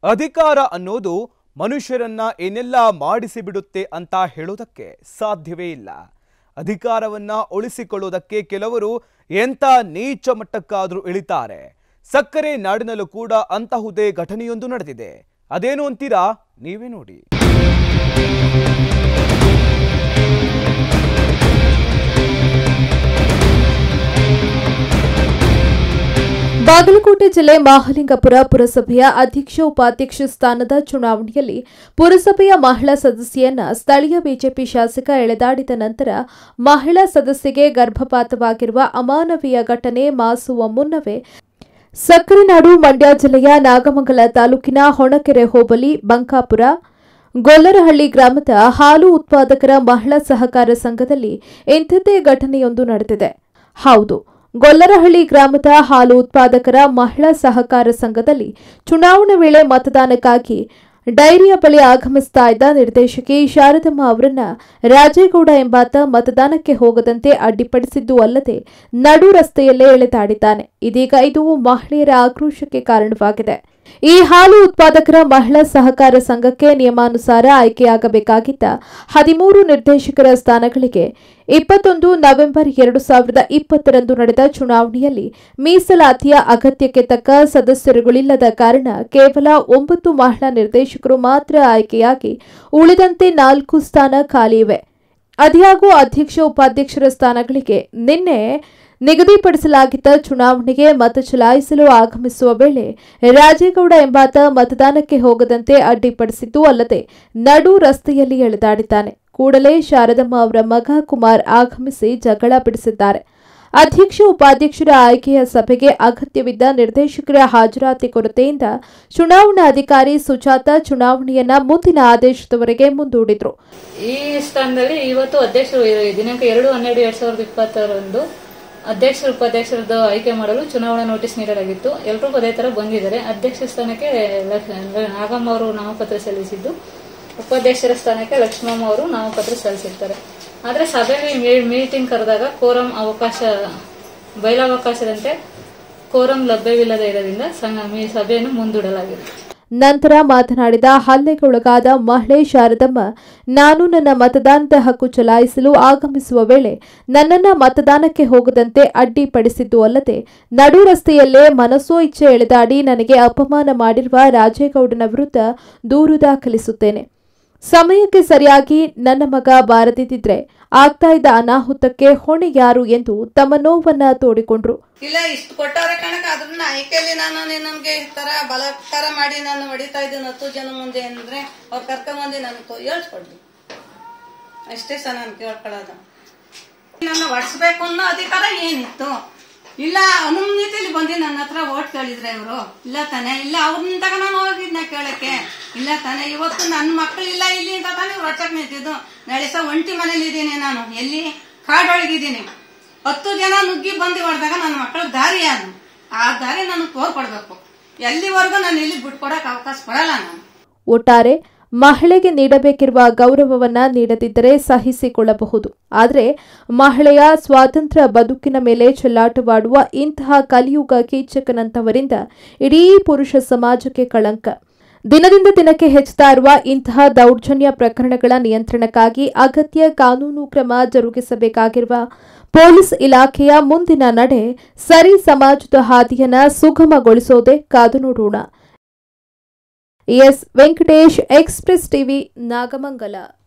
ಅಧಿಕಾರ ಅನ್ನೋದು ಮನುಷ್ಯರನ್ನ ಏನೆಲ್ಲ ಮಾಡಿಸಿ ಬಿಡುತ್ತೆ ಅಂತ ಹೇಳೋದಕ್ಕೆ ಸಾಧ್ಯವೇ ಇಲ್ಲ ಅಧಿಕಾರವನ್ನ ಉಳಿಸಿಕೊಳ್ಳುವುದಕ್ಕೆ ಕೆಲವರು ಎಂಥ ನೀಚ ಮಟ್ಟಕ್ಕಾದ್ರೂ ಇಳಿತಾರೆ ಸಕ್ಕರೆ ನಾಡಿನಲ್ಲೂ ಕೂಡ ಅಂತಹುದೇ ಘಟನೆಯೊಂದು ನಡೆದಿದೆ ಅದೇನು ಅಂತೀರಾ ನೀವೇ ನೋಡಿ ಬಾಗಲಕೋಟೆ ಜಿಲ್ಲೆ ಮಹಾಲಿಂಗಪುರ ಪುರಸಭೆಯ ಅಧ್ಯಕ್ಷ ಉಪಾಧ್ಯಕ್ಷ ಸ್ಥಾನದ ಚುನಾವಣೆಯಲ್ಲಿ ಪುರಸಭೆಯ ಮಹಿಳಾ ಸದಸ್ಯೆಯನ್ನ ಸ್ಥಳೀಯ ಬಿಜೆಪಿ ಶಾಸಕ ಎಳೆದಾಡಿದ ನಂತರ ಮಹಿಳಾ ಸದಸ್ಯೆಗೆ ಗರ್ಭಪಾತವಾಗಿರುವ ಅಮಾನವೀಯ ಘಟನೆ ಮಾಸುವ ಮುನ್ನವೇ ಸಕ್ಕರೆನಾಡು ಮಂಡ್ಯ ಜಿಲ್ಲೆಯ ನಾಗಮಂಗಲ ತಾಲೂಕಿನ ಹೊಣಕೆರೆ ಹೋಬಳಿ ಬಂಕಾಪುರ ಗೊಲ್ಲರಹಳ್ಳಿ ಗ್ರಾಮದ ಹಾಲು ಉತ್ಪಾದಕರ ಮಹಿಳಾ ಸಹಕಾರ ಸಂಘದಲ್ಲಿ ಇಂಥದ್ದೇ ಘಟನೆಯೊಂದು ನಡೆದಿದೆ ಹೌದು ಗೊಲ್ಲರಹಳ್ಳಿ ಗ್ರಾಮದ ಹಾಲು ಉತ್ಪಾದಕರ ಮಹಿಳಾ ಸಹಕಾರ ಸಂಘದಲ್ಲಿ ಚುನಾವಣೆ ವೇಳೆ ಮತದಾನಕ್ಕಾಗಿ ಡೈರಿಯ ಬಳಿ ಆಗಮಿಸ್ತಾ ಇದ್ದ ನಿರ್ದೇಶಕಿ ಶಾರದಮ್ಮ ಅವರನ್ನ ರಾಜೇಗೌಡ ಎಂಬಾತ ಮತದಾನಕ್ಕೆ ಹೋಗದಂತೆ ಅಡ್ಡಿಪಡಿಸಿದ್ದು ಅಲ್ಲದೆ ನಡು ರಸ್ತೆಯಲ್ಲೇ ಎಳೆದಾಡಿದ್ದಾನೆ ಇದೀಗ ಇದು ಮಹಿಳೆಯರ ಆಕ್ರೋಶಕ್ಕೆ ಕಾರಣವಾಗಿದೆ ಈ ಹಾಲು ಉತ್ಪಾದಕರ ಮಹಿಳಾ ಸಹಕಾರ ಸಂಘಕ್ಕೆ ನಿಯಮಾನುಸಾರ ಆಯ್ಕೆಯಾಗಬೇಕಾಗಿದ್ದ ಹದಿಮೂರು ನಿರ್ದೇಶಕರ ಸ್ಥಾನಗಳಿಗೆ ಇಪ್ಪತ್ತೊಂದು ನವೆಂಬರ್ ಎರಡು ಸಾವಿರದ ಇಪ್ಪತ್ತರಂದು ನಡೆದ ಚುನಾವಣೆಯಲ್ಲಿ ಮೀಸಲಾತಿಯ ಅಗತ್ಯಕ್ಕೆ ತಕ್ಕ ಸದಸ್ಯರುಗಳಿಲ್ಲದ ಕಾರಣ ಕೇವಲ ಒಂಬತ್ತು ಮಹಿಳಾ ನಿರ್ದೇಶಕರು ಮಾತ್ರ ಆಯ್ಕೆಯಾಗಿ ಉಳಿದಂತೆ ನಾಲ್ಕು ಸ್ಥಾನ ಖಾಲಿ ಇವೆ ಅದ್ಯಾಗೂ ಅಧ್ಯಕ್ಷ ಉಪಾಧ್ಯಕ್ಷರ ಸ್ಥಾನಗಳಿಗೆ ನಿನ್ನೆ ನಿಗದಿಪಡಿಸಲಾಗಿದ್ದ ಚುನಾವಣೆಗೆ ಮತ ಚಲಾಯಿಸಲು ಆಗಮಿಸುವ ವೇಳೆ ರಾಜೇಗೌಡ ಎಂಬಾತ ಮತದಾನಕ್ಕೆ ಹೋಗದಂತೆ ಅಡ್ಡಿಪಡಿಸಿದ್ದು ಅಲ್ಲದೆ ನಡು ರಸ್ತೆಯಲ್ಲಿ ಎಳೆದಾಡಿದ್ದಾನೆ ಕೂಡಲೇ ಶಾರದಮ್ಮ ಅವರ ಮಗ ಕುಮಾರ್ ಆಗಮಿಸಿ ಜಗಳ ಬಿಡಿಸಿದ್ದಾರೆ ಅಧ್ಯಕ್ಷ ಉಪಾಧ್ಯಕ್ಷರ ಆಯ್ಕೆಯ ಸಭೆಗೆ ಅಗತ್ಯವಿದ್ದ ನಿರ್ದೇಶಕರ ಹಾಜರಾತಿ ಕೊರತೆಯಿಂದ ಚುನಾವಣಾಧಿಕಾರಿ ಸುಜಾತ ಚುನಾವಣೆಯನ್ನ ಮುಂದಿನ ಆದೇಶದವರೆಗೆ ಮುಂದೂಡಿದ್ರು ಈ ಸ್ಥಾನದಲ್ಲಿ ಇವತ್ತು ಅಧ್ಯಕ್ಷರು ಇ- ದಿನಾಂಕ ಎರಡು ಹನ್ನೆರಡು ಎರಡ್ ಸಾವಿರದ ಇಪ್ಪತ್ತರಂದು ಅಧ್ಯಕ್ಷರು ಉಪಾಧ್ಯಕ್ಷರದ್ದು ಆಯ್ಕೆ ಮಾಡಲು ಚುನಾವಣಾ ನೋಟಿಸ್ ನೀಡಲಾಗಿತ್ತು ಎಲ್ಲರೂ ಅದೇ ತರ ಬಂದಿದ್ದಾರೆ ಅಧ್ಯಕ್ಷ ಸ್ಥಾನಕ್ಕೆ ಲಕ್- ನಾಗಮ್ಮ ಅವರು ನಾಮಪತ್ರ ಸಲ್ಲಿಸಿದ್ದು ಉಪಾಧ್ಯಕ್ಷರ ಸ್ಥಾನಕ್ಕೆ ಲಕ್ಷ್ಮಮ್ಮ ಅವರು ನಾಮಪತ್ರ ಸಲ್ಲಿಸಿರ್ತಾರೆ ಆದ್ರೆ ಸಭೆಯಲ್ಲಿ ಮೀಟಿಂಗ್ ಕರೆದಾಗ ಕೋರಂ ಅವಕಾಶ ಬಯಲಾವಕಾಶದಂತೆ ಕೋರಂ ಲಭ್ಯವಿಲ್ಲದೆ ಇರೋದ್ರಿಂದ ಸಂಘ ಈ ಸಭೆಯನ್ನು ಮುಂದೂಡಲಾಗಿದೆ ನಂತರ ಮಾತನಾಡಿದ ಹಲ್ಲೆಗೊಳಗಾದ ಮಹಿಳೆ ಶಾರದಮ್ಮ ನಾನು ನನ್ನ ಮತದಾನದ ಹಕ್ಕು ಚಲಾಯಿಸಲು ಆಗಮಿಸುವ ವೇಳೆ ನನ್ನನ್ನ ಮತದಾನಕ್ಕೆ ಹೋಗದಂತೆ ಅಡ್ಡಿಪಡಿಸಿದ್ದು ಅಲ್ಲದೆ ನಡು ರಸ್ತೆಯಲ್ಲೇ ಮನಸೋ ಇಚ್ಛೆ ಎಳೆದಾಡಿ ನನಗೆ ಅಪಮಾನ ಮಾಡಿರುವ ರಾಜೇಗೌಡನ ವಿರುದ್ಧ ದೂರು ದಾಖಲಿಸುತ್ತೇನೆ ಸಮಯಕ್ಕೆ ಸರಿಯಾಗಿ ನನ್ನ ಮಗ ಬಾರದಿದ್ದರೆ ಆಗ್ತಾ ಇದ್ದ ಅನಾಹುತಕ್ಕೆ ಹೊಣೆ ಯಾರು ಎಂದು ತಮ್ಮ ನೋವನ್ನ ತೋಡಿಕೊಂಡ್ರು ಇಲ್ಲ ಇಷ್ಟು ಕೊಟ್ಟವ್ರೆ ಕಣಕ ಅದ್ರನ್ನ ಆಯ್ಕೆಯಲ್ಲಿ ನಾನು ನನ್ಗೆ ಈ ತರ ಬಲಾತ್ಕಾರ ಮಾಡಿ ನಾನು ಹೊಡಿತಾ ಇದ್ದೀನಿ ಹತ್ತು ಜನ ಮುಂದೆ ಅಂದ್ರೆ ಅವ್ರು ಕರ್ಕೊಂಬಂದು ನನಗೆ ಹೇಳ್ಸ್ಕೊಡ್ಲಿ ಅಷ್ಟೇ ಸಹ ನಾನು ಕೇಳ್ಕೊಳ್ಳೋದು ನನ್ನ ಹೊಡ್ಸ್ಬೇಕು ಅನ್ನೋ ಅಧಿಕಾರ ಏನಿತ್ತು ಇಲ್ಲ ಅನುಮತಿಲಿ ಬಂದು ನನ್ನ ಹತ್ರ ಓಟ್ ಕೇಳಿದ್ರೆ ಇವರು ಇಲ್ಲ ತಾನೆ ಇಲ್ಲ ಅವ್ರನಿಂದಾಗ ನಾನು ಹೋಗಿದ್ನ ಕೇಳಕ್ಕೆ ಇಲ್ಲ ತಾನೆ ಇವತ್ತು ನನ್ನ ಮಕ್ಕಳಿಲ್ಲ ಇಲ್ಲಿ ಅಂತ ತಾನೇ ಇವ್ರು ಹೊಟ್ಟಕ್ಕೆ ನಿಂತಿದ್ದು ನಾಳೆ ಸಹ ಒಂಟಿ ಮನೇಲಿ ಇದ್ದೀನಿ ನಾನು ಎಲ್ಲಿ ಕಾಡೊಳಗಿದ್ದೀನಿ ಹತ್ತು ಜನ ನುಗ್ಗಿ ಬಂದು ಹೊಡೆದಾಗ ನನ್ನ ಮಕ್ಕಳ ದಾರಿ ಅದು ಆ ದಾರಿ ನನಗೆ ತೋರ್ಕೊಡ್ಬೇಕು ಎಲ್ಲಿವರೆಗೂ ನಾನು ಇಲ್ಲಿ ಬಿಟ್ಕೊಡಕ್ ಅವಕಾಶ ಕೊಡಲ್ಲ ನಾನು ಒಟ್ಟಾರೆ ಮಹಿಳೆಗೆ ನೀಡಬೇಕಿರುವ ಗೌರವವನ್ನ ನೀಡದಿದ್ದರೆ ಸಹಿಸಿಕೊಳ್ಳಬಹುದು ಆದರೆ ಮಹಿಳೆಯ ಸ್ವಾತಂತ್ರ್ಯ ಬದುಕಿನ ಮೇಲೆ ಚೆಲ್ಲಾಟವಾಡುವ ಇಂತಹ ಕಲಿಯುಗ ಕೀಚಕನಂತವರಿಂದ ಇಡೀ ಪುರುಷ ಸಮಾಜಕ್ಕೆ ಕಳಂಕ ದಿನದಿಂದ ದಿನಕ್ಕೆ ಹೆಚ್ಚುತ್ತಾ ಇರುವ ಇಂತಹ ದೌರ್ಜನ್ಯ ಪ್ರಕರಣಗಳ ನಿಯಂತ್ರಣಕ್ಕಾಗಿ ಅಗತ್ಯ ಕಾನೂನು ಕ್ರಮ ಜರುಗಿಸಬೇಕಾಗಿರುವ ಪೊಲೀಸ್ ಇಲಾಖೆಯ ಮುಂದಿನ ನಡೆ ಸರಿ ಸಮಾಜದ ಹಾದಿಯನ್ನ ಸುಗಮಗೊಳಿಸೋದೇ ಕಾದು ನೋಡೋಣ S Venkatesh Express TV Nagamangala